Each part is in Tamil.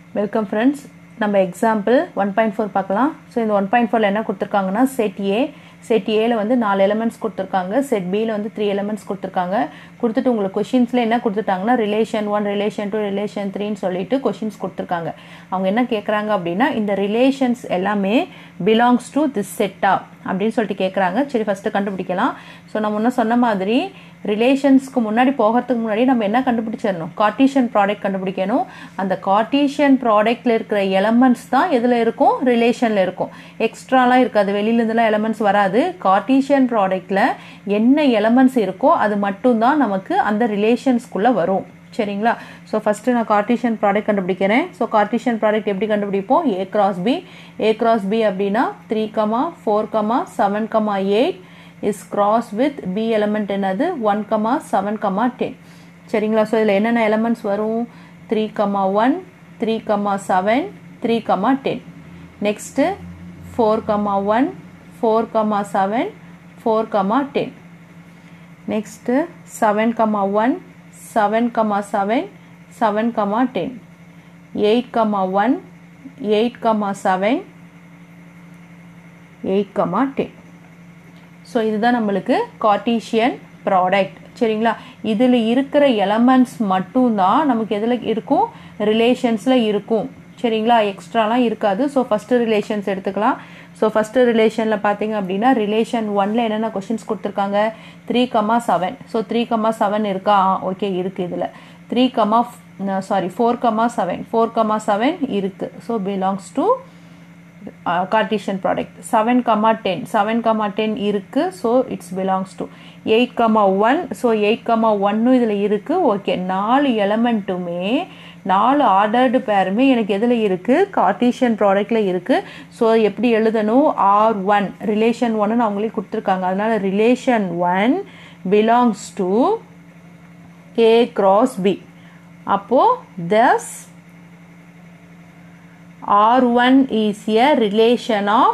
வெல்கம் ஃப்ரெண்ட்ஸ் நம்ம எக்ஸாம்பிள் ஒன் பாயிண்ட் ஃபோர் பார்க்கலாம் ஸோ இந்த ஒன் பாயிண்ட் ஃபோரில் என்ன கொடுத்துருக்காங்கன்னா செட் ஏ செட் ஏல வந்து நாலு எலமெண்ட்ஸ் கொடுத்துருக்காங்க செட் பியில் வந்து த்ரீ எலமெண்ட்ஸ் கொடுத்துருக்காங்க கொடுத்துட்டு உங்களுக்கு கொஷின்ஸில் என்ன கொடுத்துட்டாங்கன்னா relation one relation two relation த்ரீன்னு சொல்லிட்டு கொஷின்ஸ் கொடுத்துருக்காங்க அவங்க என்ன கேட்குறாங்க அப்படின்னா இந்த ரிலேஷன்ஸ் எல்லாமே பிலாங்ஸ் டு திஸ் செட்டா அப்படின்னு சொல்லிட்டு கேட்குறாங்க சரி ஃபஸ்ட்டு கண்டுபிடிக்கலாம் ஸோ நான் முன்ன சொன்ன மாதிரி ரிலேஷன்ஸ்க்கு முன்னாடி போகிறதுக்கு முன்னாடி நம்ம என்ன கண்டுபிடிச்சிடணும் கார்டீஷியன் ப்ராடக்ட் கண்டுபிடிக்கணும் அந்த கார்டீஷியன் ப்ராடக்ட்ல இருக்கிற எலமெண்ட்ஸ் தான் எதில் இருக்கும் ரிலேஷனில் இருக்கும் எக்ஸ்ட்ராலாம் இருக்காது வெளியிலேருந்துலாம் எலமெண்ட்ஸ் வராது கார்டீஷியன் ப்ராடக்ட்ல என்ன எலமெண்ட்ஸ் இருக்கோ அது மட்டும்தான் நமக்கு அந்த ரிலேஷன்ஸ்குள்ளே வரும் சரிங்களா ஸோ ஃபஸ்ட்டு நான் கார்டீஷியன் ப்ராடக்ட் கண்டுபிடிக்கிறேன் ஸோ கார்டீஷியன் ப்ராடக்ட் எப்படி கண்டுபிடிப்போம் A cross B A cross B அப்படின்னா three comma four comma seven comma eight is cross with B element என்னது one comma seven comma ten சரிங்களா ஸோ இதில் என்னென்ன எலமெண்ட்ஸ் வரும் three comma one three comma seven three comma ten next four comma one four comma seven four comma ten next seven comma one seven comma seven seven comma ten eight comma one eight comma seven eight comma ten so இதுதான் நம்மளுக்கு கார்டீஷியன் ப்ராடக்ட் சரிங்களா இதில் இருக்கிற எலமெண்ட்ஸ் மட்டும்தான் நமக்கு எதில் இருக்கும் ரிலேஷன்ஸில் இருக்கும் சரிங்களா எக்ஸ்ட்ராலாம் இருக்காது ஸோ ஃபஸ்ட்டு ரிலேஷன்ஸ் எடுத்துக்கலாம் ஸோ ஃபஸ்ட்டு ரிலேஷனில் பார்த்தீங்க அப்படின்னா ரிலேஷன் ஒனில் என்னென்ன கொஷின்ஸ் கொடுத்துருக்காங்க three comma seven so three comma seven இருக்கா ஓகே இருக்குது இதில் three comma sorry four comma seven four comma seven இருக்குது so belongs to Cartesian product seven comma ten seven comma ten இருக்குது so it's belongs to eight comma one so eight comma ஒன்னும் இதில் இருக்குது ஓகே நாலு எலமெண்ட்டுமே நாலு ஆர்டர்டு பேருமே எனக்கு எதில் இருக்குது கார்டீஷியன் ப்ராடக்டில் இருக்குது ஸோ எப்படி எழுதணும் ஆர் ஒன் ரிலேஷன் ஒன்னு அவங்களே கொடுத்துருக்காங்க அதனால் relation one belongs to A cross B அப்போது thus R1 is a relation of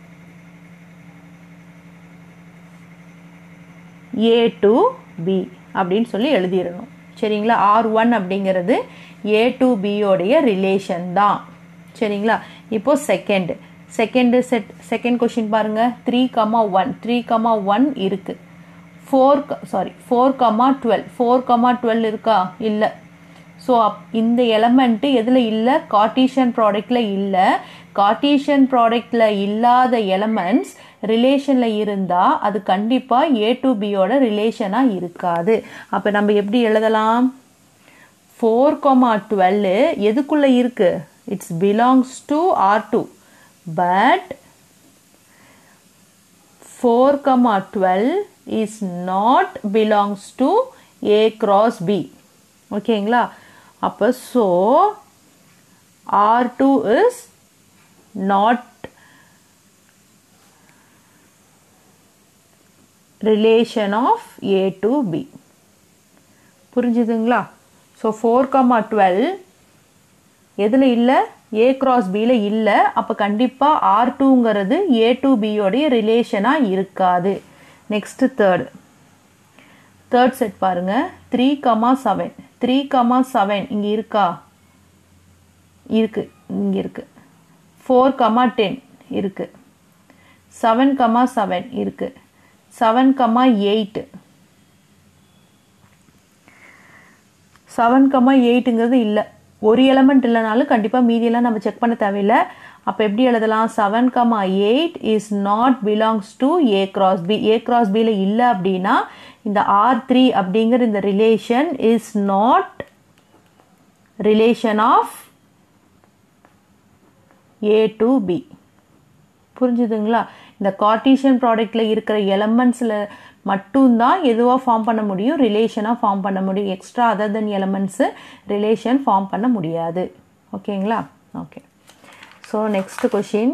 A to B அப்படின்னு சொல்லி எழுதிடணும் சரிங்களா ஆர் ஒன் அப்படிங்கிறது ஏ டு பியோடைய ரிலேஷன் தான் சரிங்களா இப்போ second second set second question பாருங்க three comma one three comma one இருக்கு four sorry four comma twelve four comma twelve இருக்கா இல்லை ஸோ அப் இந்த எலமெண்ட்டு எதில் இல்லை கார்டீஷியன் ப்ராடக்டில் இல்லை கார்டீஷியன் ப்ராடக்டில் இல்லாத எலமெண்ட்ஸ் ரிலேஷனில் இருந்தால் அது கண்டிப்பாக ஏ டு பியோட ரிலேஷனாக இருக்காது அப்போ நம்ம எப்படி எழுதலாம் ஃபோர் கொமா டுவெல்லு எதுக்குள்ளே இருக்குது it's belongs to R two but four comma twelve is not belongs to A cross B ஓகேங்களா அப்போ so R two is not relation of A to B புரிஞ்சுதுங்களா ஸோ ஃபோர் கமா டுவெல் எதில் இல்லை ஏ கிராஸ் பியில் இல்லை அப்போ கண்டிப்பாக ஆர் டூங்கிறது ஏ டு பியோடைய ரிலேஷனாக இருக்காது நெக்ஸ்ட்டு தேர்டு தேர்ட் செட் பாருங்க three comma seven three comma seven இங்கே இருக்கா இருக்கு இங்கே இருக்கு ஃபோர் கமா டென் இருக்கு செவன் கமா செவன் இருக்கு seven comma eight seven comma எயிட்டுங்கிறது இல்லை ஒரு எலமெண்ட் இல்லைனாலும் கண்டிப்பாக மீதியெல்லாம் நம்ம செக் பண்ண தேவையில்லை அப்போ எப்படி எழுதலாம் seven comma eight is not belongs to A cross B A cross பியில் இல்லை அப்படின்னா இந்த ஆர் த்ரீ அப்படிங்கிற இந்த relation is not relation of A to B புரிஞ்சுதுங்களா இந்த கார்டீஷியன் ப்ராடக்டில் இருக்கிற எலமெண்ட்ஸில் மட்டும்தான் எதுவாக ஃபார்ம் பண்ண முடியும் ரிலேஷனாக ஃபார்ம் பண்ண முடியும் extra other then elements relation form பண்ண முடியாது ஓகேங்களா okay so next question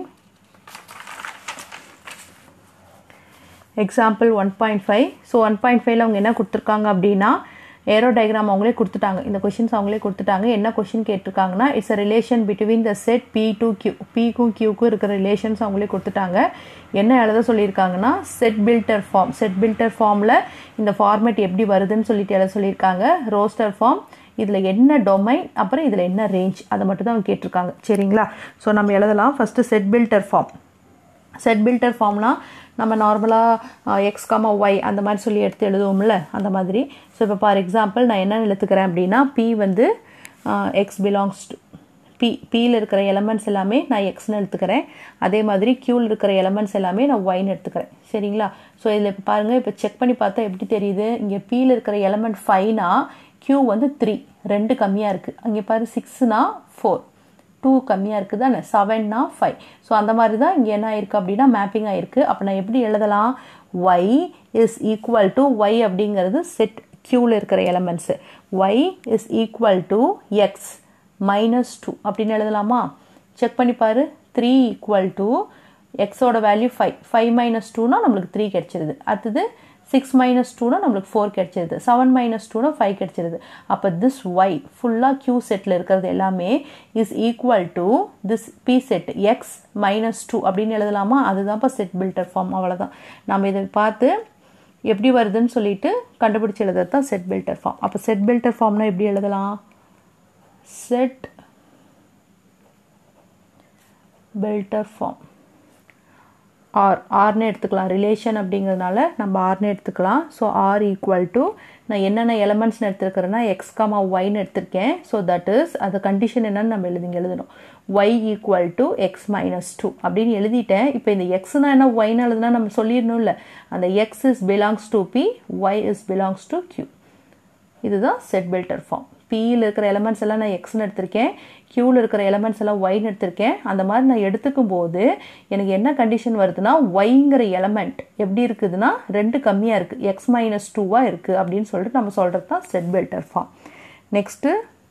example one point five ஸோ ஒன் பாயிண்ட் ஃபைவ்ல அவங்க என்ன கொடுத்துருக்காங்க அப்படின்னா ஏரோ டயக்ராம் அவங்களே கொடுத்துட்டாங்க இந்த கொஷின்ஸ் அவங்களே கொடுத்துட்டாங்க என்ன கொஷின் கேட்டிருக்காங்கன்னா it's a relation between the set P to Q பிக்கும் கியூக்கும் இருக்கிற ரிலேஷன்ஸ் அவங்களே கொடுத்துட்டாங்க என்ன எழுத சொல்லியிருக்காங்கன்னா set builder form set builder ஃபார்மில் இந்த ஃபார்மேட் எப்படி வருதுன்னு சொல்லிட்டு எழுத சொல்லியிருக்காங்க ரோஸ்டர் ஃபார்ம் இதில் என்ன டொமைன் அப்புறம் இதில் என்ன ரேஞ்ச் அதை மட்டும் தான் அவங்க கேட்டிருக்காங்க சரிங்களா ஸோ நம்ம எழுதலாம் first set builder form set builder ஃபார்ம்னா நம்ம நார்மலாக எக்ஸ் கமா ஒய் அந்த மாதிரி சொல்லி எடுத்து எழுதுவோம்ல அந்த மாதிரி ஸோ இப்போ ஃபார் எக்ஸாம்பிள் நான் என்ன எழுத்துக்கிறேன் அப்படின்னா பி வந்து எக்ஸ் பிலாங்ஸ் டு பி பியில் இருக்கிற எலமெண்ட்ஸ் எல்லாமே நான் எக்ஸ்னு எடுத்துக்கிறேன் அதே மாதிரி க்யூவில் இருக்கிற எலமெண்ட்ஸ் எல்லாமே நான் ஒய்னு எடுத்துக்கிறேன் சரிங்களா ஸோ இதில் இப்போ பாருங்கள் இப்போ செக் பண்ணி பார்த்தா எப்படி தெரியுது இங்கே பியில் இருக்கிற எலமெண்ட் ஃபைவ்னா க்யூ வந்து த்ரீ ரெண்டு கம்மியாக இருக்குது அங்கே பாரு சிக்ஸ்னா ஃபோர் டூ கம்மியாக இருக்குது தானே செவன்னா ஃபைவ் ஸோ அந்த மாதிரி தான் இங்கே என்ன ஆயிருக்கு அப்படின்னா மேப்பிங் ஆயிருக்கு அப்போ நான் எப்படி எழுதலாம் Y is equal to Y அப்படிங்கிறது செட் க்யூவில் இருக்கிற elements Y is equal to X minus two அப்படின்னு எழுதலாமா செக் பண்ணி பாரு த்ரீ ஈக்குவல் டு எக்ஸோட வேல்யூ ஃபைவ் ஃபைவ் மைனஸ் டூனா நம்மளுக்கு த்ரீ கிடச்சிருது அடுத்தது சிக்ஸ் மைனஸ் டூனா நம்மளுக்கு ஃபோர் கிடச்சிருது செவன் மைனஸ் டூனா ஃபைவ் கிடச்சிருது அப்போ திஸ் ஒய் ஃபுல்லாக கியூ செட்டில் இருக்கிறது எல்லாமே is equal to this P set X minus two அப்படின்னு எழுதலாமா அதுதான்ப்பா செட் பில்டர் ஃபார்ம் அவ்வளோதான் நம்ம இதை பார்த்து எப்படி வருதுன்னு சொல்லிட்டு கண்டுபிடிச்சி எழுதுறது தான் செட் பில்டர் ஃபார்ம் அப்போ செட் பில்டர் ஃபார்ம்னா எப்படி எழுதலாம் செட் பில்டர் ஃபார்ம் ஆர் ஆர்னு எடுத்துக்கலாம் ரிலேஷன் அப்படிங்கிறதுனால நம்ம ஆர்னு எடுத்துக்கலாம் ஸோ ஆர் ஈக்குவல் டு நான் என்னென்ன எலமெண்ட்ஸ்னு எடுத்துருக்கிறேன்னா எக்ஸ் கமா ஒய்னு எடுத்திருக்கேன் ஸோ தட் இஸ் அது கண்டிஷன் என்னன்னு நம்ம எழுதிங்க எழுதணும் Y equal to X minus two அப்படின்னு எழுதிட்டேன் இப்போ இந்த எக்ஸ்னா என்ன ஒய்னு எழுதுனா நம்ம சொல்லிடணும்ல அந்த X is belongs to P Y is belongs to Q இதுதான் செட் பில்டர் ஃபார்ம் பியில் இருக்கிற எலமெண்ட்ஸ் எல்லாம் நான் எக்ஸ்னு எடுத்திருக்கேன் க்யூவில் இருக்கிற எலமெண்ட்ஸ் எல்லாம் ஒய்னு எடுத்திருக்கேன் அந்த மாதிரி நான் எடுத்துக்கும் போது எனக்கு என்ன கண்டிஷன் வருதுன்னா ஒய்ங்கிற எலமெண்ட் எப்படி இருக்குதுன்னா ரெண்டு கம்மியாக இருக்குது எக்ஸ் மைனஸ் டூவாக இருக்குது அப்படின்னு சொல்லிட்டு நம்ம சொல்கிறது தான் set builder form next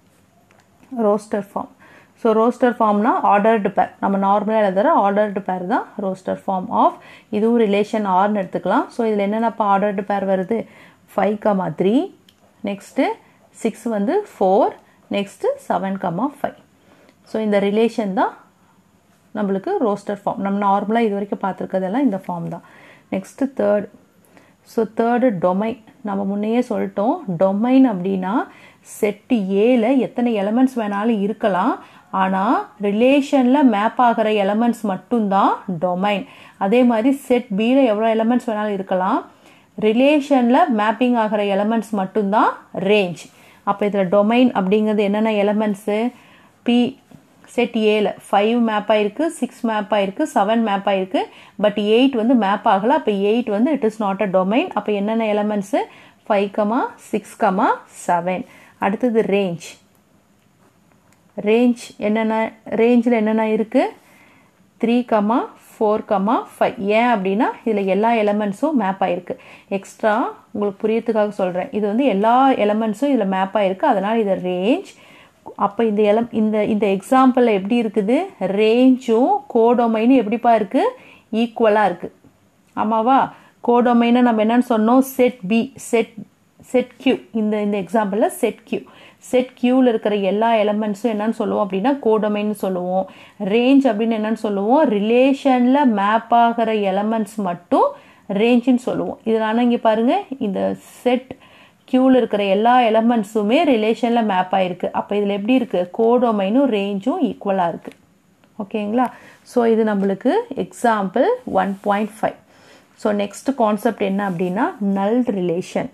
roster form so roster ஃபார்ம்னா ஆர்டர்டு பேர் நம்ம நார்மலாக எழுதுகிற ஆர்டர்டு பேர் தான் ரோஸ்டர் ஃபார்ம் ஆஃப் இதுவும் ரிலேஷன் ஆர்னு எடுத்துக்கலாம் ஸோ இதில் என்னென்னப்பா ஆர்டர்டு பேர் வருது five comma three next six வந்து four next seven comma five so இந்த ரிலேஷன் தான் நம்மளுக்கு ரோஸ்டர் ஃபார்ம் நம்ம நார்மலாக இது வரைக்கும் பார்த்துருக்கதெல்லாம் இந்த ஃபார்ம் தான் next third so third domain நம்ம முன்னையே சொல்லிட்டோம் டொமைன் அப்படின்னா செட்டு ஏல எத்தனை எலமெண்ட்ஸ் வேணாலும் இருக்கலாம் ஆனால் ரிலேஷனில் மேப் ஆகிற எலமெண்ட்ஸ் மட்டும்தான் டொமைன் அதே மாதிரி செட் பியில் எவ்வளோ எலமெண்ட்ஸ் வேணாலும் இருக்கலாம் ரிலேஷனில் மேப்பிங் ஆகிற எலமெண்ட்ஸ் மட்டும்தான் ரேஞ்ச் அப்போ இதில் டொமைன் அப்படிங்கிறது என்னென்ன எலமெண்ட்ஸு பி செட் ஏல ஃபைவ் மேப் ஆயிருக்கு சிக்ஸ் மேப் ஆயிருக்கு செவன் மேப் ஆயிருக்கு பட் எயிட் வந்து மேப் ஆகலை அப்போ எயிட் வந்து it is not a domain அப்போ என்னென்ன elements five comma six comma seven அடுத்தது ரேஞ்ச் ரேஞ்ச் என்னென்ன ரேஞ்சில் என்னென்ன இருக்குது three comma four comma five ஏன் அப்படின்னா இதில் எல்லா எலமெண்ட்ஸும் மேப் ஆகிருக்கு எக்ஸ்ட்ரா உங்களுக்கு புரியறதுக்காக சொல்கிறேன் இது வந்து எல்லா எலமெண்ட்ஸும் இதில் மேப் ஆகிருக்கு அதனால் இது ரேஞ்ச் அப்போ இந்த எலம் இந்த இந்த எக்ஸாம்பிளில் எப்படி இருக்குது ரேஞ்சும் கோடொமைனும் எப்படிப்பா இருக்குது ஈக்குவலாக இருக்குது ஆமாவா கோடொமைனை நம்ம என்னன்னு சொன்னோம் set B set set Q இந்த இந்த எக்ஸாம்பிளில் செட் கியூ செட் கியூவில் இருக்கிற எல்லா எலமெண்ட்ஸும் என்னன்னு சொல்லுவோம் அப்படின்னா கோடொமைன்னு சொல்லுவோம் ரேஞ்ச் அப்படின்னு என்னன்னு சொல்லுவோம் ரிலேஷனில் மேப் ஆகிற எலமெண்ட்ஸ் மட்டும் ரேஞ்சுன்னு சொல்லுவோம் இதனால் இங்கே பாருங்கள் இந்த செட் கியூவில் இருக்கிற எல்லா எலமெண்ட்ஸுமே ரிலேஷனில் மேப் ஆகிருக்கு அப்போ இதில் எப்படி இருக்குது கோடொமைனும் ரேஞ்சும் ஈக்குவலாக இருக்குது ஓகேங்களா ஸோ இது நம்மளுக்கு example one point five so next concept என்ன அப்படின்னா நல் ரிலேஷன்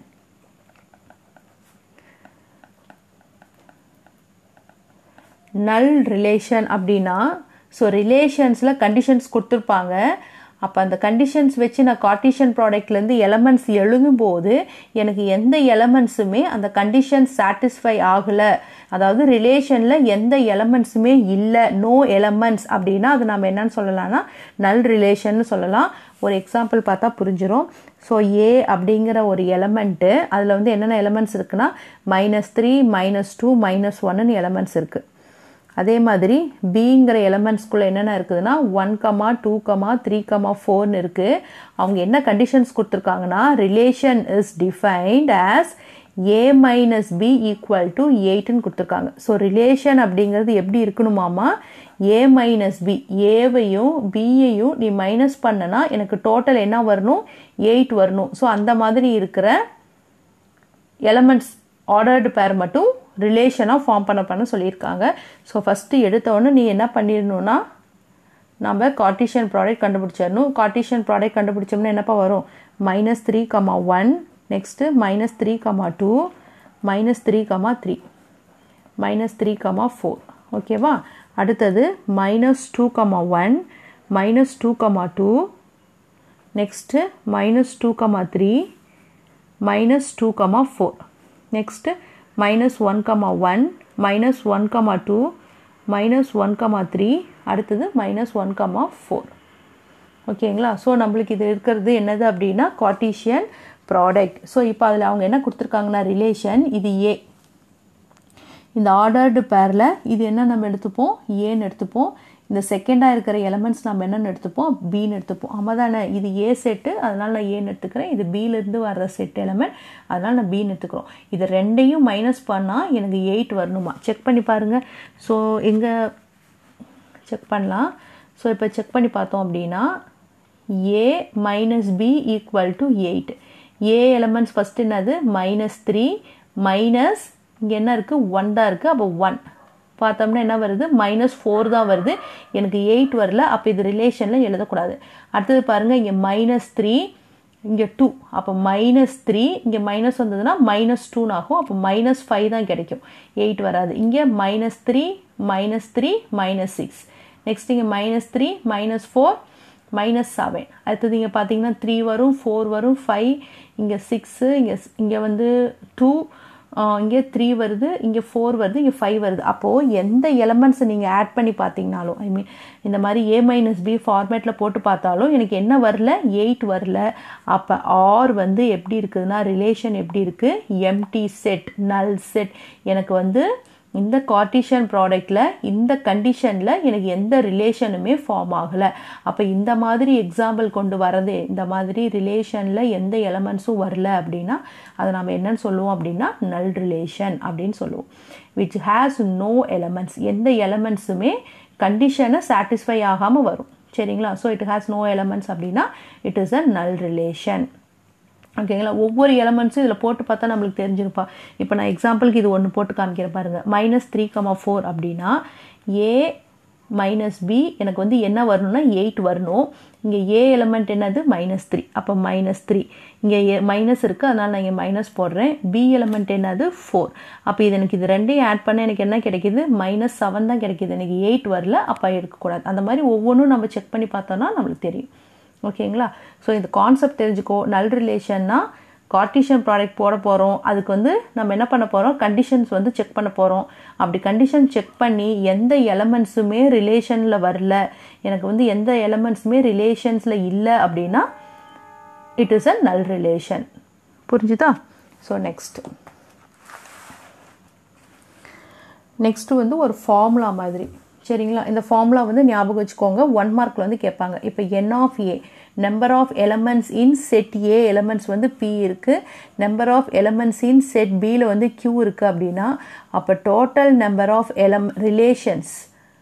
நல் ரிலேஷன் அப்படின்னா ஸோ ரிலேஷன்ஸில் கண்டிஷன்ஸ் கொடுத்துருப்பாங்க அப்போ அந்த கண்டிஷன்ஸ் வச்சு நான் கார்டிஷியன் ப்ராடக்ட்லேருந்து எலமெண்ட்ஸ் எழுதும்போது எனக்கு எந்த எலமெண்ட்ஸுமே அந்த கண்டிஷன் சாட்டிஸ்ஃபை ஆகலை அதாவது ரிலேஷனில் எந்த எலமெண்ட்ஸுமே இல்லை நோ எலமெண்ட்ஸ் அப்படின்னா அது நம்ம என்னன்னு சொல்லலாம்னா நல் ரிலேஷன் சொல்லலாம் ஒரு எக்ஸாம்பிள் பார்த்தா புரிஞ்சிடும் ஸோ ஏ அப்படிங்கிற ஒரு எலமெண்ட்டு அதில் வந்து என்னென்ன எலமெண்ட்ஸ் இருக்குன்னா minus three minus two minus ஒன்னு எலமெண்ட்ஸ் இருக்குது அதே மாதிரி பிங்கிற எலமெண்ட்ஸ்குள்ளே என்னென்ன இருக்குதுன்னா one comma two comma three comma ஃபோர்னு இருக்குது அவங்க என்ன கண்டிஷன்ஸ் கொடுத்துருக்காங்கன்னா relation is defined as A minus B equal to எயிட்னு கொடுத்துருக்காங்க ஸோ ரிலேஷன் அப்படிங்கிறது எப்படி இருக்கணுமாமா ஏ மைனஸ் பி ஏவையும் பியையும் நீ மைனஸ் பண்ணனா எனக்கு டோட்டல் என்ன வரணும் எயிட் வரணும் ஸோ அந்த மாதிரி இருக்கிற எலமெண்ட்ஸ் ஆர்டர்டு பேர் மட்டும் ரிலேஷனாக ஃபார்ம் பண்ண பண்ண சொல்லியிருக்காங்க ஸோ ஃபஸ்ட்டு எடுத்தவொடனே நீ என்ன பண்ணிடணும்னா நம்ம கார்டிஷியன் ப்ராடக்ட் கண்டுபிடிச்சிடணும் கார்டிஷியன் ப்ராடக்ட் கண்டுபிடிச்சோம்னா என்னப்பா வரும் minus three comma one next minus three comma two minus three comma three minus three comma four ஓகேவா அடுத்தது minus two comma one minus two comma two next minus two comma three minus two comma four next minus one comma one minus one comma two minus one comma three அடுத்தது மைனஸ் ஒன் கமா ஃபோர் ஓகேங்களா ஸோ நம்மளுக்கு இது இருக்கிறது என்னது அப்படின்னா கார்டீஷியன் ப்ராடக்ட் ஸோ இப்போ அதில் அவங்க என்ன கொடுத்துருக்காங்கன்னா ரிலேஷன் இது ஏ இந்த ஆர்டர்டு பேரில் இது என்ன நம்ம எடுத்துப்போம் ஏன்னு எடுத்துப்போம் இந்த செகண்டாக இருக்கிற எலமெண்ட்ஸ் நம்ம என்னென்னு எடுத்துப்போம் பின்னு எடுத்துப்போம் ஆமாம் தானே இது ஏ செட்டு அதனால் நான் ஏன்னு எடுத்துக்கிறேன் இது பியிலேருந்து வர்ற செட் எலமெண்ட் அதனால் நான் பின்னு எடுத்துக்கிறோம் இது ரெண்டையும் மைனஸ் பண்ணால் எனக்கு எயிட் வரணுமா செக் பண்ணி பாருங்கள் ஸோ எங்கே செக் பண்ணலாம் ஸோ இப்போ செக் பண்ணி பார்த்தோம் அப்படின்னா A minus B equal to eight A elements first என்னது மைனஸ் த்ரீ மைனஸ் இங்கே என்ன இருக்குது ஒன் தான் இருக்குது அப்போ ஒன் பார்த்தோம்னா என்ன வருது மைனஸ் ஃபோர் தான் வருது எனக்கு எயிட் வரல அப்போ இது ரிலேஷனில் எழுதக்கூடாது அடுத்தது பாருங்கள் இங்கே மைனஸ் த்ரீ இங்கே டூ அப்போ மைனஸ் த்ரீ இங்கே மைனஸ் வந்ததுன்னா மைனஸ் டூன்னு ஆகும் அப்போ மைனஸ் ஃபைவ் தான் கிடைக்கும் எயிட் வராது இங்கே minus three minus three minus six next இங்கே minus three minus four minus seven அடுத்தது இங்கே பார்த்தீங்கன்னா த்ரீ வரும் ஃபோர் வரும் ஃபைவ் இங்கே சிக்ஸு இங்கே இங்கே வந்து டூ இங்கே த்ரீ வருது இங்கே ஃபோர் வருது இங்கே ஃபைவ் வருது அப்போது எந்த எலமெண்ட்ஸை நீங்கள் ஆட் பண்ணி பார்த்தீங்கனாலும் ஐ மீன் இந்த மாதிரி ஏ மைனஸ் பி ஃபார்மேட்டில் போட்டு பார்த்தாலும் எனக்கு என்ன வரல எயிட் வரல அப்போ ஆர் வந்து எப்படி இருக்குதுன்னா ரிலேஷன் எப்படி இருக்குது எம்டி செட் நல் செட் எனக்கு வந்து இந்த கார்டிஷியன் ப்ராடக்டில் இந்த கண்டிஷனில் எனக்கு எந்த ரிலேஷனுமே ஃபார்ம் ஆகலை அப்போ இந்த மாதிரி எக்ஸாம்பிள் கொண்டு வரதே இந்த மாதிரி ரிலேஷனில் எந்த எலமெண்ட்ஸும் வரல அப்படின்னா அதை நம்ம என்னன்னு சொல்லுவோம் அப்படின்னா நல் ரிலேஷன் அப்படின்னு சொல்லுவோம் விச் ஹேஸ் நோ எலமெண்ட்ஸ் எந்த எலமெண்ட்ஸுமே கண்டிஷனை சாட்டிஸ்ஃபை ஆகாமல் வரும் சரிங்களா so it has no elements அப்படின்னா it is a null relation ஓகேங்களா ஒவ்வொரு எலமெண்ட்ஸும் இதில் போட்டு பார்த்தா நம்மளுக்கு தெரிஞ்சிருப்பா இப்போ நான் எக்ஸாம்பிளுக்கு இது ஒன்று போட்டு காமிக்கிறேன் பாருங்கள் மைனஸ் த்ரீ கமா ஃபோர் அப்படின்னா ஏ மைனஸ் பி எனக்கு வந்து என்ன வரணும்னா எயிட் வரணும் இங்கே ஏ எலமெண்ட் என்னது மைனஸ் த்ரீ அப்போ மைனஸ் த்ரீ இங்கே ஏ மைனஸ் இருக்குது அதனால் நான் இங்கே மைனஸ் போடுறேன் பி எலமெண்ட் என்னது ஃபோர் அப்போ இது எனக்கு இது ரெண்டையும் ஆட் பண்ண எனக்கு என்ன கிடைக்கிது மைனஸ் செவன் தான் கிடைக்கிது எனக்கு எயிட் வரல அப்போ எடுக்கக்கூடாது அந்த மாதிரி ஒவ்வொன்றும் நம்ம செக் பண்ணி பார்த்தோன்னா நம்மளுக்கு தெரியும் ஓகேங்களா ஸோ இந்த கான்செப்ட் தெரிஞ்சுக்கோ நல் ரிலேஷன்னா கார்டிஷியன் ப்ராடக்ட் போட போகிறோம் அதுக்கு வந்து நம்ம என்ன பண்ண போகிறோம் கண்டிஷன்ஸ் வந்து செக் பண்ண போகிறோம் அப்படி கண்டிஷன் செக் பண்ணி எந்த எலமெண்ட்ஸுமே ரிலேஷனில் வரல எனக்கு வந்து எந்த எலமெண்ட்ஸுமே ரிலேஷன்ஸில் இல்லை அப்படின்னா it is a null relation புரிஞ்சுதா ஸோ நெக்ஸ்ட் நெக்ஸ்ட்டு வந்து ஒரு ஃபார்முலா மாதிரி சரிங்களா இந்த ஃபார்முலா வந்து ஞாபகம் வச்சுக்கோங்க ஒன் மார்க்கில் வந்து கேட்பாங்க இப்போ N of A number of elements in set A elements வந்து பி இருக்குது number of elements in set பியில் வந்து கியூ இருக்குது அப்படின்னா அப்போ டோட்டல் நம்பர் ஆஃப் எலம் relations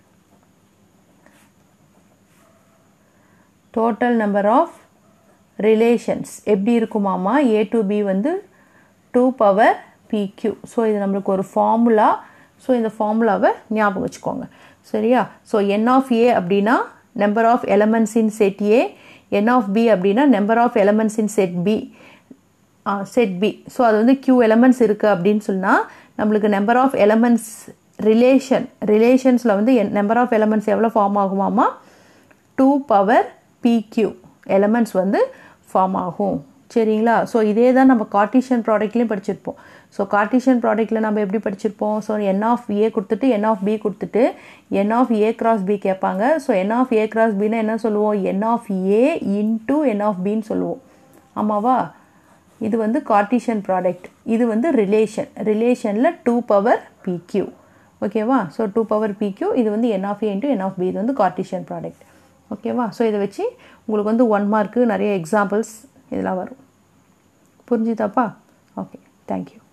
total number of relations எப்படி இருக்குமாமா ஏ டு பி வந்து டூ பவர் பிக்யூ ஸோ இது நம்மளுக்கு ஒரு ஃபார்முலா ஸோ இந்த ஃபார்முலாவை ஞாபகம் வச்சுக்கோங்க சரியா ஸோ என் ஆஃப் ஏ அப்படின்னா number of elements in set A N of B அப்படின்னா number of elements in set B set B so அது வந்து கியூ எலமெண்ட்ஸ் இருக்குது அப்படின்னு சொன்னால் நம்மளுக்கு நம்பர் ஆஃப் எலமெண்ட்ஸ் ரிலேஷன் ரிலேஷன்ஸில் வந்து நம்பர் ஆஃப் எலமெண்ட்ஸ் எவ்வளோ ஃபார்ம் ஆகுமாமா டூ பவர் பிக்யூ எலமெண்ட்ஸ் வந்து ஃபார்ம் ஆகும் சரிங்களா ஸோ இதே தான் நம்ம கார்டிஷியன் ப்ராடக்ட்லேயும் படிச்சிருப்போம் ஸோ கார்டிஷியன் ப்ராடக்ட்டில் நம்ம எப்படி படிச்சிருப்போம் ஸோ என் ஆஃப் ஏ கொடுத்துட்டு என் ஆஃப் பி கொடுத்துட்டு N of A cross B கேட்பாங்க so N of A cross பின்னா என்ன சொல்லுவோம் N of A into N of பின்னு சொல்லுவோம் ஆமாவா இது வந்து கார்டிஷியன் ப்ராடக்ட் இது வந்து ரிலேஷன் ரிலேஷனில் டூ பவர் பிக்யூ ஓகேவா ஸோ டூ பவர் பிக்யூ இது வந்து N of A into N of B இது வந்து கார்டிஷியன் ப்ராடக்ட் ஓகேவா ஸோ இதை வச்சு உங்களுக்கு வந்து ஒன் மார்க்கு நிறைய எக்ஸாம்பிள்ஸ் இதெல்லாம் வரும் புரிஞ்சுதாப்பா ஓகே தேங்க்யூ